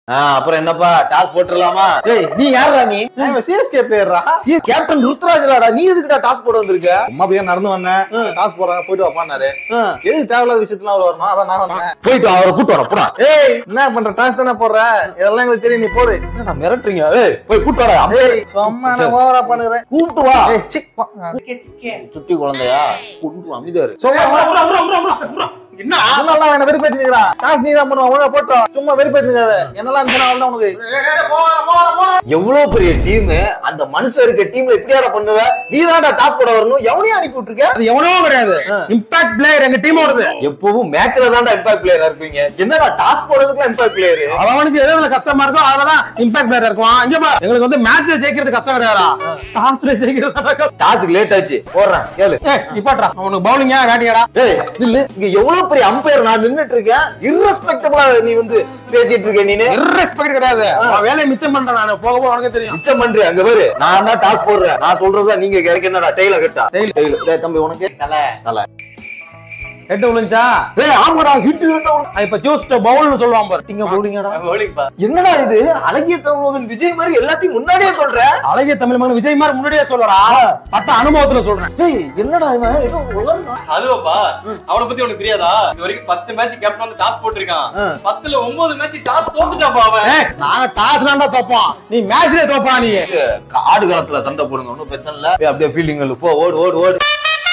அப்புறம் என்னப்பா டாஸ் போட்டுடலாமா ஏய் நீ யாருடா நீ சிஎஸ்கே பிளேயரா கேப்டன் ருத்ராஜ்லாடா நீ எதுக்குடா டாஸ் போட வந்திருக்க சும்மா அப்படியே நடந்து வந்தேன் டாஸ் போடுறாங்க போயிட்டு வைப்பான்னாரு எதுக்கு தேவையில்லாத விஷயத்துல அவர் வரணும் அதான் நான் வந்தேன் போயிட்டு அவரை கூட்டு வர போடா ஏய் என்ன பண்ற டாஸ் தானே போடுற இதெல்லாம் எங்களுக்கு தெரியும் நீ போடு என்னடா மிரட்டுறீங்க ஏய் போய் கூட்டு வர ஏய் சும்மா நான் ஓவரா பண்ணுறேன் கூட்டு வா ஏய் சி வா. சுட்டி குழந்தையா கூட்டு அமைதியாரு சும்மா வா. என்ன முன்னெல்லாம் என்ன வெறுப்பேத்தி நிக்கிறா டாஸ் நீ தான் பண்ணுவா ஒழுங்கா போட்டோம் சும்மா வெறுப்பேத்தி நிக்காத என்னெல்லாம் இருந்துச்சுன்னா அவ்வளவுதான் உனக்கு எவ்வளவு பெரிய டீம் அந்த மனுஷன் இருக்க டீம்ல இப்படியாடா பண்ணுவ நீ தான்டா டாஸ் போட வரணும் எவனையும் அனுப்பி விட்டுருக்க அது எவனோ கிடையாது இம்பாக்ட் பிளேயர் எங்க டீம் ஓடுது எப்பவும் மேட்ச்ல தான்டா இம்பாக்ட் பிளேயரா இருப்பீங்க என்னடா டாஸ் போடுறதுக்குலாம் இம்பாக்ட் பிளேயர் அவனுக்கு எது எதுல கஷ்டமா இருக்கோ அதுலதான் இம்பாக்ட் பிளேயர் இருக்கும் இங்க பாரு எங்களுக்கு வந்து மேட்ச்ல ஜெயிக்கிறது கஷ்டம் கிடையாதா டாஸ்ல ஜெயிக்கிறது தான் கஷ்டம். டாஸ்க்கு லேட் ஆச்சு போடுறேன் கேளு ஏய் நிப்பாட்றா அவனுக்கு பவுலிங்கா காட்டியாடா ஏய் இல்ல இங்க எவ்வளவு பெரிய அம்பையர் நான் நின்னுட்டு இருக்கேன் irrespectable-ஆ நீ வந்து பேசிட்டு இருக்க நீனு இர்ரெஸ்பெக்ட் கிடையாது அவன் வேலையை மிச்சம் பண்றேன் நான் போக போக உனக்கு தெரியும் மிச்சம் பண்றேன் அங்க பாரு நான் தான் டாஸ் போடுறேன் நான் சொல்றதா நீங்க எனக்கு என்னடா டெய்ல கட்டா Tail. டெய்ல டேய் தம்பி உனக்கு தலை தலை ஹெட் விழுந்துச்சா ஏய் ஆமாடா ஹிட் இப்ப ஜூஸ் பவுல்னு சொல்லுவான் பாரு நீங்க போடுங்கடா என்னடா இது அழகிய தமிழகன் விஜய் மாதிரி எல்லாத்தையும் முன்னாடியே சொல்ற அழகிய தமிழ் மகன் விஜய் மாதிரி முன்னாடியே சொல்றா பட்ட அனுபவத்துல சொல்றேன் ஏய் என்னடா இவன் ஏதோ உளறுறான். அதுவாப்பா அவனை பத்தி உனக்கு தெரியாதா இது வரைக்கும் பத்து மேட்ச் கேப்டன் வந்து டாஸ் போட்டிருக்கான் பத்துல ஒன்பது மேட்ச் டாஸ் தோத்துட்டாப்பா அவன் ஏய் நாங்க டாஸ் தான்டா தோப்போம் நீ மேட்ச்லயே தோப்பா நீ காடு காலத்துல சண்டை போடுங்க ஒன்னும் பிரச்சனை இல்ல ஏய், அப்படியே ஃபீல்டிங் போ ஓடு ஓடு ஓடு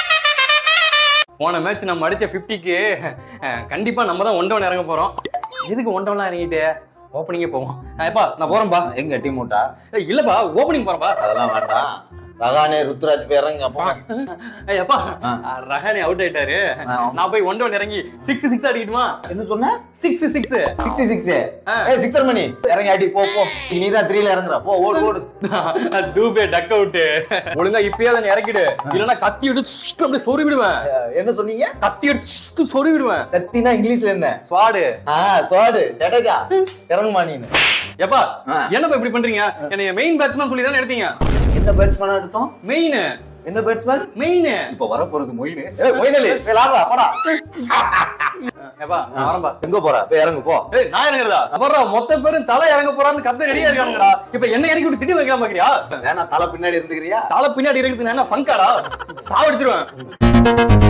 போன மேட்ச் நம்ம அடிச்ச 50க்கு கண்டிப்பா நம்ம தான் ஒன் டவுன் இறங்க போறோம் எதுக்கு ஒன் டவுன்லாம் இறங்கிட்டு ஓப்பனிங்கே போவோம் ஏப்பா நான் போறேன்பா எங்க டீம் விட்டா ஏய், இல்லப்பா ஓப்பனிங் போறப்பா அதெல்லாம் வேண்டாம் ரகானே ருத்ராஜ் போய் இறங்க போங்க ஏய், அப்பா ஆ. ரஹானே அவுட் ஆயிட்டாரு ஆ. நான் போய் ஒன் டவுன் இறங்கி சிக்ஸ் சிக்ஸ் அடிக்கட்டுமா என்ன சொன்ன சிக்ஸ் சிக்ஸ் சிக்ஸ் சிக்ஸ் ஆ. ஏய் சிக்ஸர் மணி இறங்கி அடி போ போ நீ தான் த்ரீல இறங்குற போ ஓடு ஓடு தூபே டக் அவுட் ஒழுங்கா இப்பயே அதை இறக்கிடு இல்லனா கத்தி எடுத்து சுக்கு அப்படியே சொறி விடுவேன் அஹ், என்ன சொன்னீங்க கத்தி எடுத்து சுக்கு சொறி விடுவேன் கத்தினா இங்கிலீஷ்ல என்ன ஸ்வாடு ஆ சோடு ஜடேஜா இறங்குமா நீனு எப்பா ஆ. என்னப்பா இப்படி பண்றீங்க என்னைய மெயின் பேட்ஸ்மேன் சொல்லி தானே எடுத்தீங்க என்ன பேட்ஸ்மேன் எடுத்தோம் மெயின் என்ன பேட்ஸ்மேன் மெயின் இப்ப வர போறது மொயினு ஏய் மொயினலி போய் லாடுறா போடா எப்பா நான் வரேன்பா எங்க போற போய் இறங்கு போ ஏய் நான் இறங்குறதா அப்புறம் மொத்த பேரும் தலை இறங்க போறான்னு கத்த ரெடியா இருக்கானுங்கடா இப்ப என்ன இறக்கி விட்டு திட்டி வைக்கலாம் பாக்குறியா வேணா தலை பின்னாடி இருந்துக்கிறியா தலை பின்னாடி இருக்கிறது என்ன ஃபங்காடா சாவடிச்சிருவேன்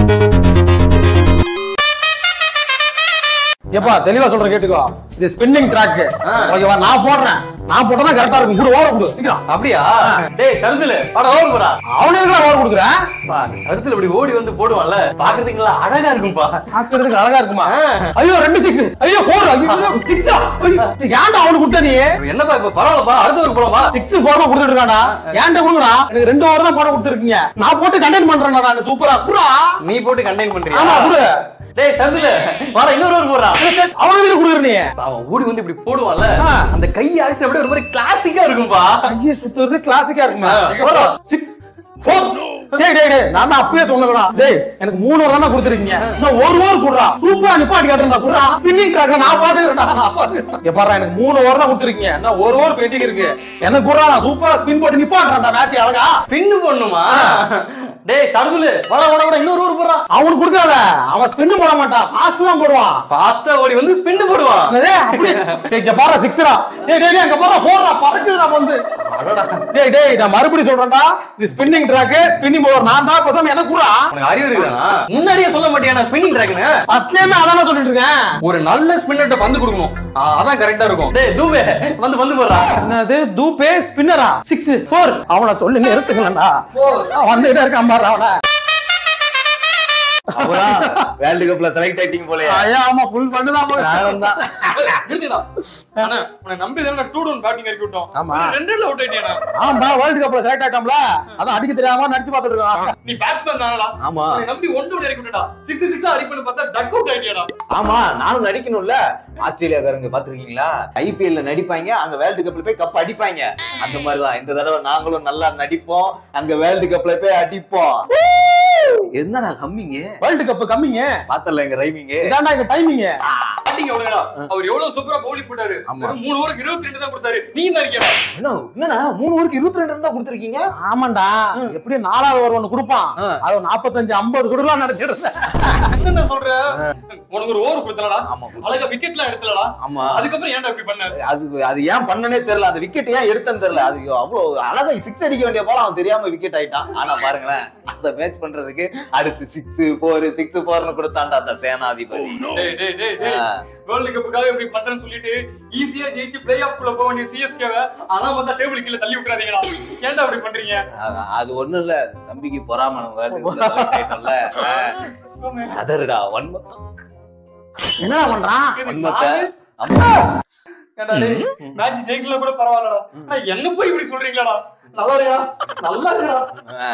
எப்பா தெளிவா சொல்றேன் கேட்டுக்கோ இது ஸ்பின்னிங் ட்ராக் ஆ. ஓகேவா நான் போடுறேன் நான் போட்டா தான் கரெக்டா இருக்கும் கூட ஓட கொடு சீக்கிரம் அப்படியா டேய் சருதுல பட ஓவர் போடா அவனுக்கு நான் ஓட கொடுக்குறேன் பா, அந்த சருதுல இப்படி ஓடி வந்து போடுவான்ல பாக்குறதுக்கு அழகா இருக்கும்பா பாக்குறதுக்கு அழகா இருக்குமா ஆ. ஐயோ ரெண்டு சிக்ஸ் ஐயோ ஃபோர் ஐயோ சிக்ஸா ஏன்டா அவனுக்கு கொடுத்த நீ என்னப்பா இப்ப பரவாயில்லப்பா அடுத்த ஒரு போலாமா சிக்ஸ் ஃபோர் கொடுத்துட்டு இருக்கான்டா ஏன்டா கொடுங்கடா எனக்கு ரெண்டு ஓவர் தான் போட கொடுத்துருக்கீங்க நான் போட்டு கண்டெயின் பண்றேன் நான் சூப்பரா குடுறா நீ போட்டு கண்டெயின் பண்றியா ஆமா குடு டேய் சருதுல வர இன்னொரு ஒரு போடுறான் அவனுக்கு கொடுக்குற நீ அவன் ஓடி வந்து இப்படி போடுவான்ல ஆ. அந்த கை ஆக்சன் அப்படியே ஒரு மாதிரி கிளாசிக்கா இருக்கும்பா ஐயே சுத்துறது கிளாசிக்கா இருக்குமா ஆ. போடா சிக்ஸ் ஃபோர் டேய் டேய் டேய் நான் தான் அப்பவே சொன்னேன்டா டேய் எனக்கு மூணு ஓவர் தானே கொடுத்துருக்கீங்க நான் ஒரு ஓவர் குடுறா சூப்பரா நிப்பாட்டி காட்டுறா குடுறா ஸ்பின்னிங் ட்ராக் நான் பாத்துக்கிறேன்டா நான் பாத்துக்கிறேன் இங்க பாரு எனக்கு மூணு ஓவர் தான் கொடுத்துருக்கீங்க நான் ஒரு ஓவர் பெண்டிங் இருக்கு எனக்கு குடுறா நான் சூப்பரா ஸ்பின் போட்டு நிப்பாட்டுறேன்டா மேட்ச் அழகா பின்னு பண்ணுமா டேய் சருதுல வர வர வர இன்னொரு ஒரு போடுறான் அவனுக்கு கொடுக்காத அவன் ஸ்பின் போட மாட்டான் ஃபாஸ்ட் தான் போடுவான் ஃபாஸ்டா ஓடி வந்து ஸ்பின் போடுவான் என்னது? அப்படி டேய், இங்க பாரு சிக்ஸ்ரா டேய் டேய் டேய் அங்க பாரு ஃபோர்ரா பறக்குதுடா வந்து டேய் டேய் நான் மறுபடியும் சொல்றேன்டா இது ஸ்பின்னிங் ட்ராக் ஸ்பின்னிங் போவர் நான் தான் பேசாம எனக்கு குடுறா உனக்கு அறிவு இருக்குதானா முன்னாடியே சொல்ல மாட்டியா நான் ஸ்பின்னிங் ட்ராக்னு ஃபர்ஸ்ட் டைம் அதானே சொல்லிட்டு இருக்கேன் ஒரு நல்ல ஸ்பின்னர்ட்ட பந்து கொடுக்கணும் ஆ, அதான் கரெக்டா இருக்கும் டேய் தூபே வந்து வந்து போடுறா என்னது தூபே ஸ்பின்னரா சிக்ஸ் ஃபோர் அவனை சொல்லி நிறுத்துங்களா வந்துகிட்டே இருக்கான் பாரு அவனை அப்புறம் வேர்ல்டு கப்ல செலக்ட் ஆயிட்டீங்க போலயே ஐயா ஆமா ஃபுல் பண்ணுதான் போல நானும் தான் நிறுத்திடா அண்ணா உன்னை நம்பி தான் டூ டவுன் பேட்டிங் இறக்கி விட்டோம் ஆமா. நீ ரெண்டு ரன்ல அவுட் ஆயிட்டியாண்ணா ஆமா வேர்ல்டு கப்ல செலக்ட் ஆயிட்டோம்ல அதான் அடிக்க தெரியாம நடிச்சு பார்த்துட்டு இருக்கான் நீ பேட்ஸ்மேன் தானடா ஆமா உன்னை நம்பி ஒன் டவுன் இறக்கி விட்டடா சிக்ஸ் சிக்ஸ் அடிப்பேன்னு பார்த்தா டக் அவுட் ஆயிட்டியாடா ஆமா நானும் நடிக்கணும்ல ஆஸ்திரேலியாக்காரங்க பாத்திருக்கீங்களா ஐபிஎல்ல நடிப்பாங்க அங்க வேர்ல்டு கப்ல போய் கப் அடிப்பாங்க அந்த மாதிரிதான் இந்த தடவை நாங்களும் நல்லா நடிப்போம் அங்க வேர்ல்டு கப்ல போய் அடிப்போம் என்னடா கம்மிங்க வேர்ல்டு கப் கம்மிங்க பாத்தல எங்க ரைமிங் இதான்டா எங்க டைமிங் பேட்டிங் எவ்வளவுடா அவர் எவ்வளவு சூப்பரா பவுலிங் போட்டாரு ஆமா. வெறும் மூணு ஓவருக்கு இருபத்தி ரெண்டு தான் கொடுத்தாரு நீ என்ன இருக்கியா என்ன என்னண்ணா மூணு ஊருக்கு இருபத்தி ரெண்டு தான் கொடுத்துருக்கீங்க ஆமாண்டா எப்படியும் நாலாவது ஒரு ஒண்ணு கொடுப்பான் ஆ. அது நாற்பத்தஞ்சு ஐம்பது கொடுக்கலாம் நினைச்சிட்டு இருந்தேன் என்ன சொல்ற உனக்கு ஒரு ஓவர் கொடுத்தலடா ஆமா அழகா விக்கெட்லாம் எடுத்தலடா ஆமா அதுக்கப்புறம் ஏன்டா இப்படி பண்ண அது அது ஏன் பண்ணனே தெரியல அந்த விக்கெட் ஏன் எடுத்தேன்னு தெரியல அது அவ்வளவு அழகா சிக்ஸ் அடிக்க வேண்டிய போல அவன் தெரியாம விக்கெட் ஆயிட்டான் ஆனா பாருங்களேன் அந்த மேட்ச் பண்றதுக்கு அடுத்து சிக்ஸ் போர் சிக்ஸ் போர்னு கொடுத்தான்டா அந்த சேனாதிபதி டேய் டேய் டேய் டேய் ஆ. வேர்ல்ட் கப்புக்காக இப்படி பண்றேன்னு சொல்லிட்டு ஈஸியா ஜெயிச்சு பிளே ஆஃப் குள்ள போக வேண்டிய சிஎஸ்கேவை அனாமத்தா டேபிள் கீழ தள்ளி விட்டுறாதீங்கடா ஏன்டா அப்படி பண்றீங்க அதான், அது ஒண்ணும் இல்ல தம்பிக்கு பொறாம நம்ம வேர்ல்டு கப்ல select ஆயிட்டோம்ல. ஆ. அதருடா வன்மத்தம் என்னடா பண்றான் வன்மத்தை ஏன்டா டேய் மேட்ச் ஜெயிக்கல கூட பரவாயில்லடா ஆனா என்ன போய் இப்படி சொல்றீங்களாடா நல்லா இருக்கா நல்லா இருக்கா ஆ.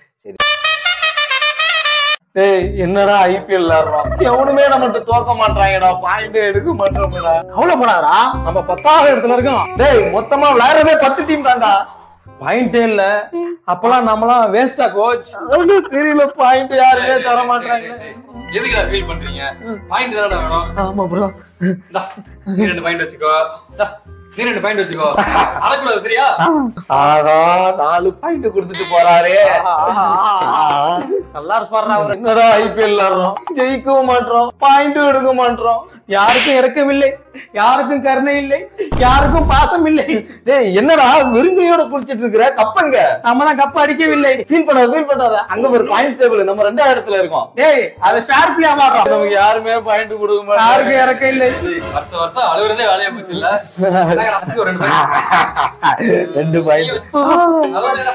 டேய் என்னடா ஐபிஎல் விளையாடுறோம் எவனுமே நம்மகிட்ட தோக்க மாட்டாங்கடா பாயிண்ட் எடுக்க மாட்டோம்டா கவலைப்படாதா நம்ம பத்தாவது இடத்துல இருக்கோம் டேய் மொத்தமா விளையாடுறதே பத்து டீம் தான்டா பாயிண்டே இல்ல அப்பெல்லாம் நம்மலாம் வேஸ்டா கோச் தெரியல பாயிண்ட் யாருமே தர மாட்டாங்க எதுக்குடா ஃபீல் பண்றீங்க பாயிண்ட் தானடா வேணும் ஆமா ப்ரோ இந்தா, நீ ரெண்டு பாயிண்ட் வச்சுக்கோ இந்தா, நீ ரெண்டு பாயிண்ட் வச்சுக்கோ அழக்கூடாது சரியா ஆஹா நாலு பாயிண்ட் கொடுத்துட்டு போறாரே நல்லா இருப்பாரு அவரு என்னடா ஐபிஎல் விளையாடுறோம் ஜெயிக்கவும் மாட்டோம் பாயிண்ட்டும் எடுக்க மாட்டோம் யாருக்கும் இரக்கமில்லை யாருக்கும் கருணை இல்லை யாருக்கும் பாசம் இல்லை டேய் என்னடா வெறுங்கையோட குளிச்சிட்டு இருக்கிற கப்பங்க நம்ம தான் கப்பு அடிக்கவில்லை ஃபீல் பண்ணாத ஃபீல் பண்ணாத அங்க ஒரு பாயிண்ட்ஸ் டேபிள் நம்ம ரெண்டாவது இடத்துல இருக்கோம் டேய் அது ஃபேர் பிளே மாறோம் நமக்கு யாருமே பாயிண்ட் கொடுக்க யாருக்கும் இறக்கம் இல்லை வருஷம் வருஷம் அழுகுறதே வேலையா போச்சு இல்ல இந்தாங்கடா, வச்சுக்கோ ரெண்டு பாயிண்ட் ரெண்டு பாயிண்ட் நல்லா இல்லடா.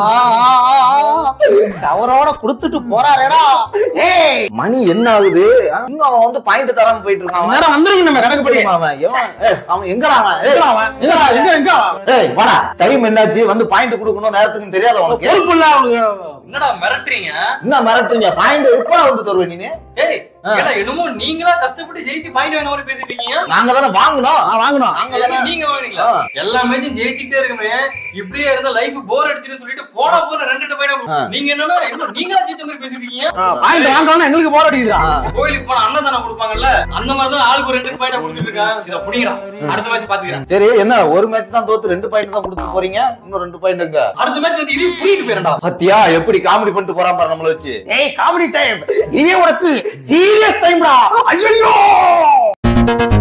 அவரோட குடுத்துட்டு போறாரேடா ஏய் மணி என்ன ஆகுது இன்னும் அவன் வந்து பாயிண்ட் தராம போயிட்டு இருக்கான் அவன். நேரம் வந்துருங்க நம்ம கணக்குப்படி எப்படிம்மா அவன் எவன்? ஏய், அவன் எங்கடா அவன் ஏய், எங்கடா அவன்? எங்கடா எங்க எங்க அவன்? ஏய் வாடா டைம் என்னாச்சு வந்து பாயிண்ட் கொடுக்கணும் நேரத்துக்கு தெரியாத உனக்கு பொறுப்பு இல்ல அவனுக்கு என்னடா மிரட்டுறீங்க என்ன மிரட்டுறீங்க பாயிண்ட் எப்படா வந்து தருவ நீ ஏய் ஏடா என்னமோ நீங்களா கஷ்டப்பட்டு ஜெயிச்சு பாயிண்ட் வாங்க மாதிரி பேசிட்டு இருக்கீங்க நாங்க தானே வாங்கணும் ஆ, வாங்கணும் நாங்க தானே நீங்க வாங்குனீங்களா ஆ. எல்லா மேட்சும் ஜெயிச்சுக்கிட்டே இருக்குமே இப்படியே இருந்தா லைஃப் போர் அடிச்சுன்னு சொல்லிட்டு போனா போன ரெண்டு ரெண்டு ஆ. பாயிண்ட் நீங்க என்னன்னா இன்னும் நீங்களா ஜெயிச்ச மாதிரி பேசிட்டு இருக்கீங்க பாயிண்ட் வாங்கலாம் எங்களுக்கு போர் அடிக்குதுடா கோயிலுக்கு போன அன்னதானம் கொடுப்பாங்கல்ல அந்த மாதிரி தான் ஆளுக்கு ஒரு ரெண்டு பாயிண்ட் கொடுத்துட்டு இருக்கான் இத புடிங்கடா அடுத்த மேட்ச் பாத்துக்கிறேன் சரி என்ன ஒரு மேட்ச் தான் தோத்து ரெண்டு பாயிண்ட் தான் கொடுத்து போறீங்க இன்னும் ரெண்டு பாயிண்ட் எங்க அடுத்த மேட்ச் வந்து இதையும் புடிட்டு போயிடா பத்தியா எப்படி காமெடி பண்ணிட்டு போறான் பாரு நம்மள வச்சு ஏய் காமெடி டைம் இதே உனக்கு சீரியஸ் டைம்டா ஐயோ